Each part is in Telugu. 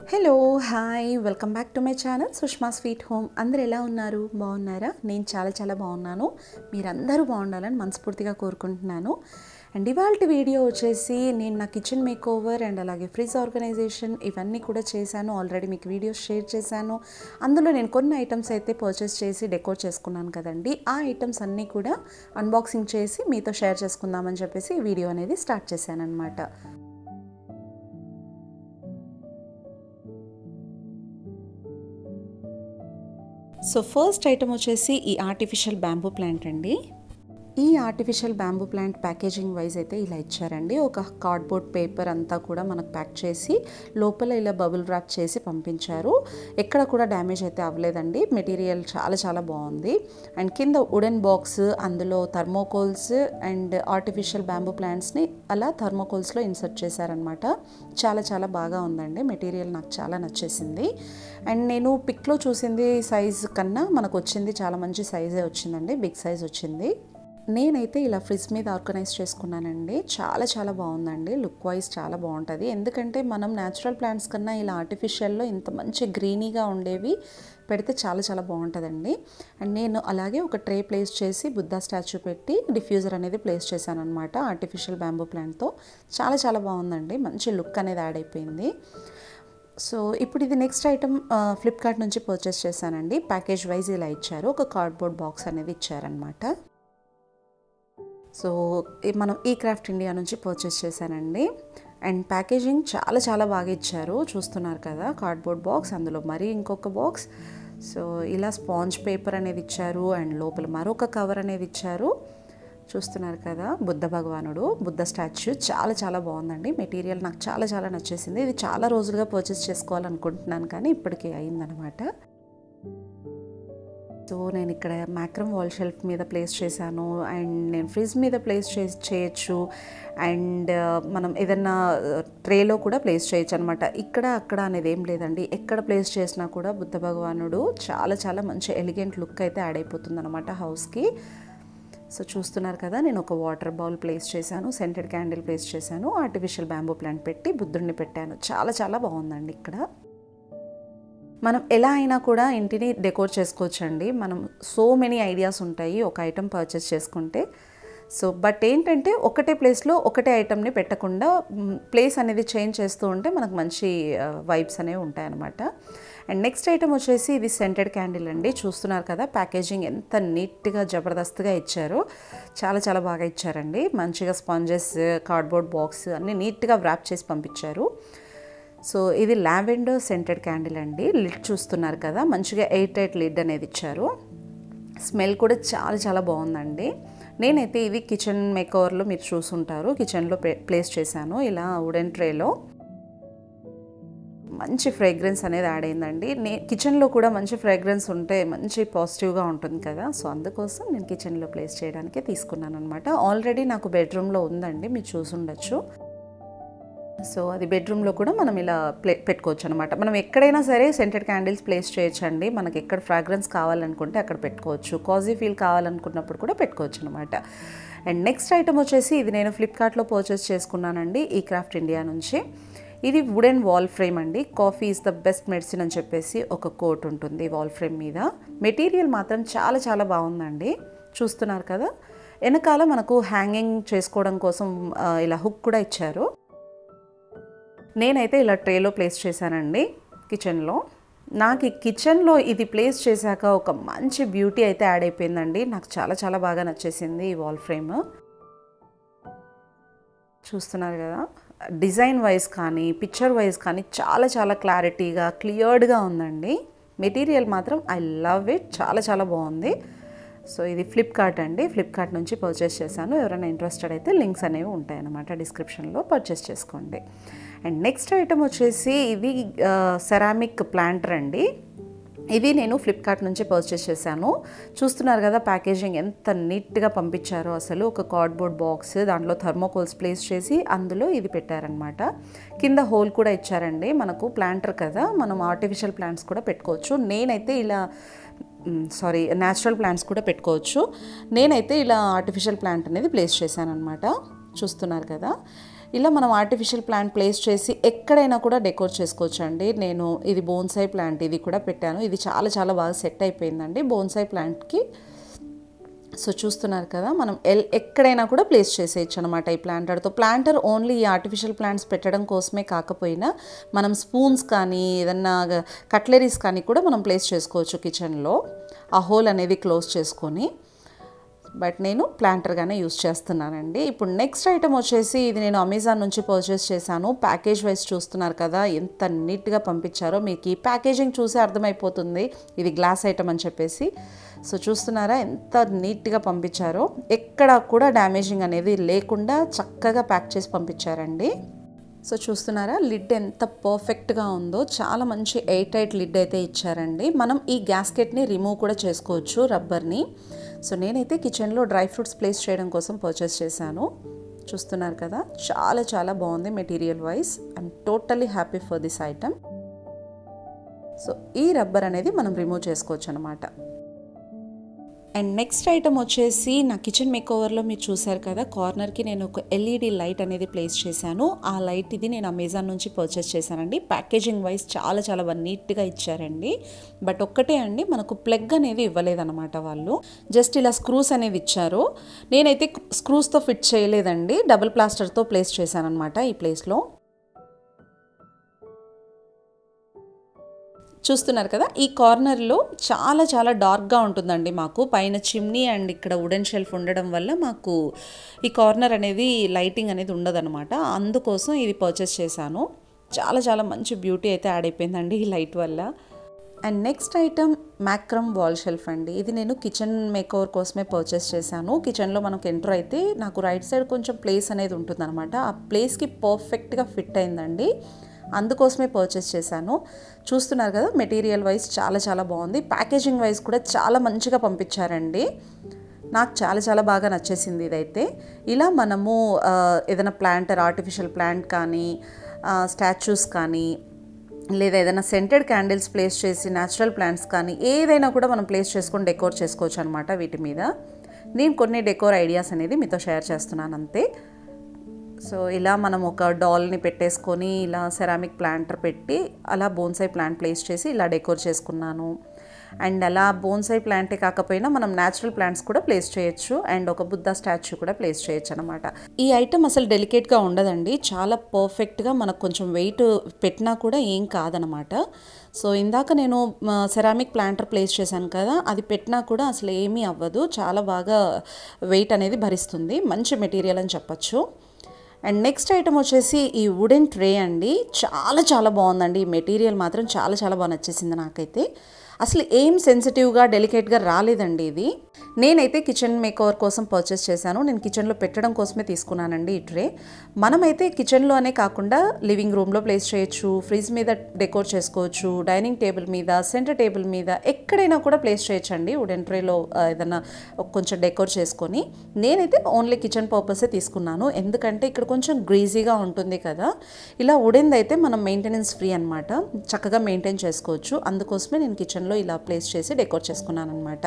hello hi welcome back to my channel Sushma sweet home అందరు ఎలా ఉన్నారు బాగున్నారా నేను చాలా చాలా బాగున్నాను మీరందరూ బాగుండాలని మనస్ఫూర్తిగా కోరుకుంటున్నాను అండ్ ఇవాళ వీడియో వచ్చేసి నేను నా కిచెన్ మేక్ ఓవర్ అండ్ అలాగే ఫ్రిజ్ ఆర్గనైజేషన్ ఇవన్నీ కూడా చేశాను ఆల్రెడీ మీకు వీడియోస్ షేర్ చేశాను అందులో నేను కొన్ని ఐటమ్స్ అయితే పర్చేస్ చేసి డెకోర్ చేసుకున్నాను కదండి ఆ ఐటమ్స్ అన్నీ కూడా అన్బాక్సింగ్ చేసి మీతో షేర్ చేసుకుందామని చెప్పేసి ఈ వీడియో అనేది స్టార్ట్ చేశాను అనమాట సో ఫస్ట్ ఐటమ్ వచ్చేసి ఈ ఆర్టిఫిషియల్ బ్యాంబూ ప్లాంట్ అండి ఈ artificial bamboo plant packaging wise అయితే ఇలా ఇచ్చారండి ఒక కార్డ్బోర్డ్ పేపర్ అంతా కూడా మనకు ప్యాక్ చేసి లోపల ఇలా బబుల్ ర్యాప్ చేసి పంపించారు ఎక్కడ కూడా డ్యామేజ్ అయితే అవ్వలేదండి మెటీరియల్ చాలా చాలా బాగుంది అండ్ కింద వుడెన్ బాక్స్ అందులో థర్మోకోల్స్ అండ్ ఆర్టిఫిషియల్ బ్యాంబూ ప్లాంట్స్ని అలా థర్మోకోల్స్లో ఇన్సర్ట్ చేశారనమాట చాలా చాలా బాగా ఉందండి మెటీరియల్ నాకు చాలా నచ్చేసింది అండ్ నేను పిక్లో చూసింది సైజ్ కన్నా మనకు వచ్చింది చాలా మంచి సైజే వచ్చిందండి బిగ్ సైజ్ వచ్చింది నేనైతే ఇలా ఫ్రిడ్జ్ మీద ఆర్గనైజ్ చేసుకున్నానండి చాలా చాలా బాగుందండి లుక్ వైజ్ చాలా బాగుంటుంది ఎందుకంటే మనం న్యాచురల్ ప్లాంట్స్ కన్నా ఇలా ఆర్టిఫిషియల్లో ఇంత మంచి గ్రీనీగా ఉండేవి పెడితే చాలా చాలా బాగుంటుందండి అండ్ నేను అలాగే ఒక ట్రే ప్లేస్ చేసి బుద్ధా స్టాచ్యూ పెట్టి డిఫ్యూజర్ అనేది ప్లేస్ చేశాను అనమాట ఆర్టిఫిషియల్ బ్యాంబూ ప్లాంట్తో చాలా చాలా బాగుందండి మంచి లుక్ అనేది యాడ్ అయిపోయింది సో ఇప్పుడు ఇది నెక్స్ట్ ఐటమ్ ఫ్లిప్కార్ట్ నుంచి పర్చేస్ చేశానండి ప్యాకేజ్ వైజ్ ఇలా ఇచ్చారు ఒక కార్డ్బోర్డ్ బాక్స్ అనేది ఇచ్చారనమాట సో మనం ఈ క్రాఫ్ట్ ఇండియా నుంచి పర్చేస్ చేశానండి అండ్ ప్యాకేజింగ్ చాలా చాలా బాగా ఇచ్చారు చూస్తున్నారు కదా కార్డ్బోర్డ్ బాక్స్ అందులో మరీ ఇంకొక బాక్స్ సో ఇలా స్పాంజ్ పేపర్ అనేది ఇచ్చారు అండ్ లోపల మరొక కవర్ అనేది ఇచ్చారు చూస్తున్నారు కదా బుద్ధ భగవానుడు బుద్ధ స్టాచ్యూ చాలా చాలా బాగుందండి మెటీరియల్ నాకు చాలా చాలా నచ్చేసింది ఇది చాలా రోజులుగా పర్చేస్ చేసుకోవాలనుకుంటున్నాను కానీ ఇప్పటికే అయిందనమాట సో నేను ఇక్కడ మ్యాక్రమ్ వాల్ షెల్ఫ్ మీద ప్లేస్ చేశాను అండ్ నేను ఫ్రిడ్జ్ మీద ప్లేస్ చే చేయొచ్చు అండ్ మనం ఏదన్నా ట్రేలో కూడా ప్లేస్ చేయొచ్చు అనమాట ఇక్కడ అక్కడ అనేది ఏం లేదండి ఎక్కడ ప్లేస్ చేసినా కూడా బుద్ధ భగవానుడు చాలా చాలా మంచి ఎలిగెంట్ లుక్ అయితే యాడ్ అయిపోతుంది అనమాట హౌస్కి సో చూస్తున్నారు కదా నేను ఒక వాటర్ బౌల్ ప్లేస్ చేశాను సెంటెడ్ క్యాండిల్ ప్లేస్ చేశాను ఆర్టిఫిషియల్ బ్యాంబూ ప్లాంట్ పెట్టి బుద్ధుడిని పెట్టాను చాలా చాలా బాగుందండి ఇక్కడ మనం ఎలా అయినా కూడా ఇంటిని డెకోర్ చేసుకోవచ్చండి మనం సో మెనీ ఐడియాస్ ఉంటాయి ఒక ఐటెం పర్చేస్ చేసుకుంటే సో బట్ ఏంటంటే ఒకటే ప్లేస్లో ఒకటే ఐటెంని పెట్టకుండా ప్లేస్ అనేది చేంజ్ చేస్తూ ఉంటే మనకు మంచి వైబ్స్ అనేవి ఉంటాయన్నమాట అండ్ నెక్స్ట్ ఐటమ్ వచ్చేసి ఇది సెంటెడ్ క్యాండిల్ అండి చూస్తున్నారు కదా ప్యాకేజింగ్ ఎంత నీట్గా జబర్దస్త్గా ఇచ్చారో చాలా చాలా బాగా ఇచ్చారండి మంచిగా స్పాంజెస్ కార్డ్బోర్డ్ బాక్స్ అన్నీ నీట్గా వ్రాప్ చేసి పంపించారు సో ఇది లావెండర్ సెంటెడ్ క్యాండిల్ అండి లిడ్ చూస్తున్నారు కదా మంచిగా ఎయిట్ ఎయిట్ లిడ్ అనేది ఇచ్చారు స్మెల్ కూడా చాలా చాలా బాగుందండి నేనైతే ఇది కిచెన్ మేకవర్లో మీరు చూసుంటారు కిచెన్లో ప్లేస్ చేశాను ఇలా వుడెన్ ట్రేలో మంచి ఫ్రేగ్రెన్స్ అనేది యాడ్ అయిందండి నే కిచెన్లో కూడా మంచి ఫ్రేగ్రెన్స్ ఉంటే మంచి పాజిటివ్గా ఉంటుంది కదా సో అందుకోసం నేను కిచెన్లో ప్లేస్ చేయడానికి తీసుకున్నాను అనమాట ఆల్రెడీ నాకు బెడ్రూమ్లో ఉందండి మీరు చూసుండొచ్చు సో అది బెడ్రూమ్లో కూడా మనం ఇలా ప్లే పెట్టుకోవచ్చు అనమాట మనం ఎక్కడైనా సరే సెంటెడ్ క్యాండిల్స్ ప్లేస్ చేయొచ్చండి మనకి ఎక్కడ ఫ్రాగ్రెన్స్ కావాలనుకుంటే అక్కడ పెట్టుకోవచ్చు కాజీ ఫీల్ కావాలనుకున్నప్పుడు కూడా పెట్టుకోవచ్చు అనమాట అండ్ నెక్స్ట్ ఐటమ్ వచ్చేసి ఇది నేను ఫ్లిప్కార్ట్లో పర్చేస్ చేసుకున్నానండి ఈ క్రాఫ్ట్ ఇండియా నుంచి ఇది వుడెన్ వాల్ ఫ్రేమ్ అండి coffee is the best medicine అని చెప్పేసి ఒక కోట్ ఉంటుంది వాల్ ఫ్రేమ్ మీద మెటీరియల్ మాత్రం చాలా చాలా బాగుందండి చూస్తున్నారు కదా వెనకాల మనకు హ్యాంగింగ్ చేసుకోవడం కోసం ఇలా హుక్ కూడా ఇచ్చారు నేనైతే ఇలా ట్రేలో ప్లేస్ చేశానండి కిచెన్లో నాకు ఈ కిచెన్లో ఇది ప్లేస్ చేశాక ఒక మంచి బ్యూటీ అయితే యాడ్ అయిపోయిందండి నాకు చాలా చాలా బాగా నచ్చేసింది ఈ వాల్ ఫ్రేమ్ చూస్తున్నారు కదా డిజైన్ వైజ్ కానీ పిక్చర్ వైజ్ కానీ చాలా చాలా క్లారిటీగా క్లియర్డ్గా ఉందండి మెటీరియల్ మాత్రం ఐ లవ్ ఇట్ చాలా చాలా బాగుంది సో ఇది ఫ్లిప్కార్ట్ అండి ఫ్లిప్కార్ట్ నుంచి పర్చేస్ చేశాను ఎవరైనా ఇంట్రెస్టెడ్ అయితే లింక్స్ అనేవి ఉంటాయన్నమాట డిస్క్రిప్షన్లో పర్చేస్ చేసుకోండి అండ్ నెక్స్ట్ ఐటమ్ వచ్చేసి ఇది సెరామిక్ ప్లాంటర్ అండి ఇది నేను ఫ్లిప్కార్ట్ నుంచి పర్చేస్ చేశాను చూస్తున్నారు కదా ప్యాకేజింగ్ ఎంత నీట్గా పంపించారో అసలు ఒక కార్డ్బోర్డ్ బాక్స్ దాంట్లో థర్మోకోల్స్ ప్లేస్ చేసి అందులో ఇది పెట్టారనమాట కింద హోల్ కూడా ఇచ్చారండి మనకు ప్లాంటర్ కదా మనం ఆర్టిఫిషియల్ ప్లాంట్స్ కూడా పెట్టుకోవచ్చు నేనైతే ఇలా సారీ న్యాచురల్ ప్లాంట్స్ కూడా పెట్టుకోవచ్చు నేనైతే ఇలా ఆర్టిఫిషియల్ ప్లాంట్ అనేది ప్లేస్ చేశాను అనమాట చూస్తున్నారు కదా ఇలా మనం ఆర్టిఫిషియల్ ప్లాంట్ ప్లేస్ చేసి ఎక్కడైనా కూడా డెకోర్ చేసుకోవచ్చు అండి నేను ఇది బోన్సై ప్లాంట్ ఇది కూడా పెట్టాను ఇది చాలా చాలా బాగా సెట్ అయిపోయిందండి బోన్సై ప్లాంట్కి సో చూస్తున్నారు కదా మనం ఎల్ ఎక్కడైనా కూడా ప్లేస్ చేసేయచ్చు అనమాట ఈ ప్లాంటర్తో ప్లాంటర్ ఓన్లీ ఈ ఆర్టిఫిషియల్ ప్లాంట్స్ పెట్టడం కోసమే కాకపోయినా మనం స్పూన్స్ కానీ ఏదన్నా కట్లరీస్ కానీ కూడా మనం ప్లేస్ చేసుకోవచ్చు కిచెన్లో ఆ హోల్ అనేది క్లోజ్ చేసుకొని బట్ నేను ప్లాంటర్గానే యూస్ చేస్తున్నానండి ఇప్పుడు నెక్స్ట్ ఐటమ్ వచ్చేసి ఇది నేను అమెజాన్ నుంచి పర్చేస్ చేశాను ప్యాకేజ్ వైజ్ చూస్తున్నారు కదా ఎంత నీట్గా పంపించారో మీకు ఈ ప్యాకేజింగ్ చూసి అర్థమైపోతుంది ఇది గ్లాస్ ఐటమ్ అని చెప్పేసి సో చూస్తున్నారా ఎంత నీట్గా పంపించారో ఎక్కడ కూడా డ్యామేజింగ్ అనేది లేకుండా చక్కగా ప్యాక్ చేసి పంపించారండి సో చూస్తున్నారా లిడ్ ఎంత పర్ఫెక్ట్గా ఉందో చాలా మంచి ఎయిట్ ఎయిట్ లిడ్ అయితే ఇచ్చారండి మనం ఈ గ్యాస్కెట్ని రిమూవ్ కూడా చేసుకోవచ్చు రబ్బర్ని సో నేనైతే కిచెన్లో డ్రై ఫ్రూట్స్ ప్లేస్ చేయడం కోసం పర్చేస్ చేశాను చూస్తున్నారు కదా చాలా చాలా బాగుంది material wise I'm totally happy for this item so ఈ రబ్బర్ అనేది మనం రిమూవ్ చేసుకోవచ్చు అనమాట అండ్ నెక్స్ట్ ఐటమ్ వచ్చేసి నా కిచెన్ మేకోవర్లో మీరు చూసారు కదా కార్నర్కి నేను ఒక ఎల్ఈడి లైట్ అనేది ప్లేస్ చేశాను ఆ లైట్ ఇది నేను అమెజాన్ నుంచి పర్చేస్ చేశానండి ప్యాకేజింగ్ వైజ్ చాలా చాలా బాగా నీట్గా ఇచ్చారండి బట్ ఒక్కటే అండి మనకు ప్లగ్ అనేది ఇవ్వలేదన్నమాట వాళ్ళు జస్ట్ ఇలా స్క్రూస్ అనేది ఇచ్చారు నేనైతే స్క్రూస్తో ఫిట్ చేయలేదండి డబుల్ ప్లాస్టర్తో ప్లేస్ చేశాను అనమాట ఈ ప్లేస్లో చూస్తున్నారు కదా ఈ కార్నర్లో చాలా చాలా డార్క్గా ఉంటుందండి మాకు పైన చిమ్నీ అండ్ ఇక్కడ వుడెన్ షెల్ఫ్ ఉండడం వల్ల మాకు ఈ కార్నర్ అనేది లైటింగ్ అనేది ఉండదన్నమాట అందుకోసం ఇది పర్చేస్ చేశాను చాలా చాలా మంచి బ్యూటీ అయితే యాడ్ అయిపోయిందండి ఈ లైట్ వల్ల and next item macrame wall shelf అండి ఇది నేను కిచెన్ మేకోవర్ కోసమే పర్చేస్ చేశాను కిచెన్లో మనకు ఎంటర్ అయితే నాకు రైట్ సైడ్ కొంచెం ప్లేస్ అనేది ఉంటుందన్నమాట ఆ ప్లేస్కి పర్ఫెక్ట్గా ఫిట్ అయిందండి అందుకోసమే పర్చేస్ చేశాను చూస్తున్నారు కదా మెటీరియల్ వైజ్ చాలా చాలా బాగుంది ప్యాకేజింగ్ వైజ్ కూడా చాలా మంచిగా పంపించారండి నాకు చాలా చాలా బాగా నచ్చేసింది ఇదైతే ఇలా మనము ఆ, ఏదైనా ప్లాంటర్ ఆర్టిఫిషియల్ ప్లాంట్ కానీ స్టాచ్యూస్ కానీ లేదా ఏదైనా సెంటెడ్ క్యాండిల్స్ ప్లేస్ చేసి న్యాచురల్ ప్లాంట్స్ కానీ ఏదైనా కూడా మనం ప్లేస్ చేసుకొని డెకోర్ చేసుకోవచ్చు అనమాట వీటి మీద నేను కొన్ని డెకోర్ ఐడియాస్ అనేది మీతో షేర్ చేస్తున్నాను అంతే సో ఇలా మనం ఒక డాల్ని పెట్టేసుకొని ఇలా సెరామిక్ ప్లాంటర్ పెట్టి అలా బోన్సై ప్లాంట్ ప్లేస్ చేసి ఇలా డెకోర్ చేసుకున్నాను అండ్ అలా బోన్సై ప్లాంటే కాకపోయినా మనం న్యాచురల్ ప్లాంట్స్ కూడా ప్లేస్ చేయొచ్చు అండ్ ఒక బుద్ధ స్టాచ్యూ కూడా ప్లేస్ చేయొచ్చు అనమాట ఈ ఐటమ్ అసలు డెలికేట్గా ఉండదండి చాలా పర్ఫెక్ట్గా మనకు కొంచెం వెయిట్ పెట్టినా కూడా ఏం కాదనమాట సో ఇందాక నేను సెరామిక్ ప్లాంటర్ ప్లేస్ చేశాను కదా అది పెట్టినా కూడా అసలు ఏమీ అవ్వదు చాలా బాగా వెయిట్ అనేది భరిస్తుంది మంచి మెటీరియల్ అని చెప్పచ్చు అండ్ నెక్స్ట్ ఐటమ్ వచ్చేసి ఈ వుడెన్ ట్రే అండి చాలా చాలా బాగుందండి ఈ మెటీరియల్ మాత్రం చాలా చాలా బాగా నచ్చేసింది నాకైతే అసలు ఏం సెన్సిటివ్గా డెలికేట్గా రాలేదండి ఇది నేనైతే కిచెన్ మేకోవర్ కోసం పర్చేస్ చేశాను నేను కిచెన్లో పెట్టడం కోసమే తీసుకున్నానండి ఈ ట్రే మనమైతే కిచెన్లోనే కాకుండా లివింగ్ రూమ్లో ప్లేస్ చేయొచ్చు ఫ్రిడ్జ్ మీద డెకోర్ చేసుకోవచ్చు డైనింగ్ టేబుల్ మీద సెంటర్ టేబుల్ మీద ఎక్కడైనా కూడా ప్లేస్ చేయొచ్చండి వుడెన్ ట్రేలో ఆ, ఏదైనా ఒక కొంచెం డెకోర్ చేసుకొని నేనైతే ఓన్లీ కిచెన్ పర్పసే తీసుకున్నాను ఎందుకంటే ఇక్కడ కొంచెం గ్రీజీగా ఉంటుంది కదా ఇలా వుడెన్ది అయితే మనం మెయింటెనెన్స్ ఫ్రీ అనమాట చక్కగా మెయింటైన్ చేసుకోవచ్చు అందుకోసమే నేను కిచెన్లో ఇలా ప్లేస్ చేసి డెకోర్ చేసుకున్నాను అనమాట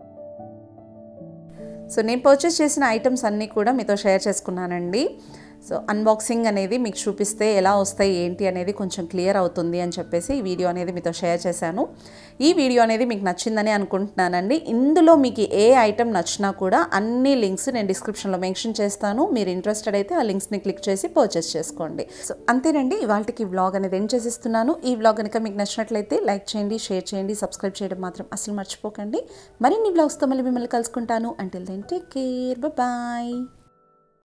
సో నేను పర్చేస్ చేసిన ఐటమ్స్ అన్నీ కూడా మీతో షేర్ చేసుకున్నానండి సో అన్బాక్సింగ్ అనేది మీకు చూపిస్తే ఎలా వస్తాయి ఏంటి అనేది కొంచెం క్లియర్ అవుతుంది అని చెప్పేసి ఈ వీడియో అనేది మీతో షేర్ చేశాను ఈ వీడియో అనేది మీకు నచ్చిందని అనుకుంటున్నానండి ఇందులో మీకు ఏ ఐటమ్ నచ్చినా కూడా అన్ని లింక్స్ నేను డిస్క్రిప్షన్లో మెన్షన్ చేస్తాను మీరు ఇంట్రెస్టెడ్ అయితే ఆ లింక్స్ని క్లిక్ చేసి పర్చేస్ చేసుకోండి సో అంతేనండి ఇవాళకి ఈ వ్లాగ్ అనేది ఎండ్ చేసిస్తున్నాను ఈ వ్లాగ్ కనుక మీకు నచ్చినట్లయితే లైక్ చేయండి షేర్ చేయండి సబ్స్క్రైబ్ చేయడం మాత్రం అసలు మర్చిపోకండి మరిన్ని వ్లాగ్స్తో మళ్ళీ మిమ్మల్ని కలుసుకుంటాను until then take care bye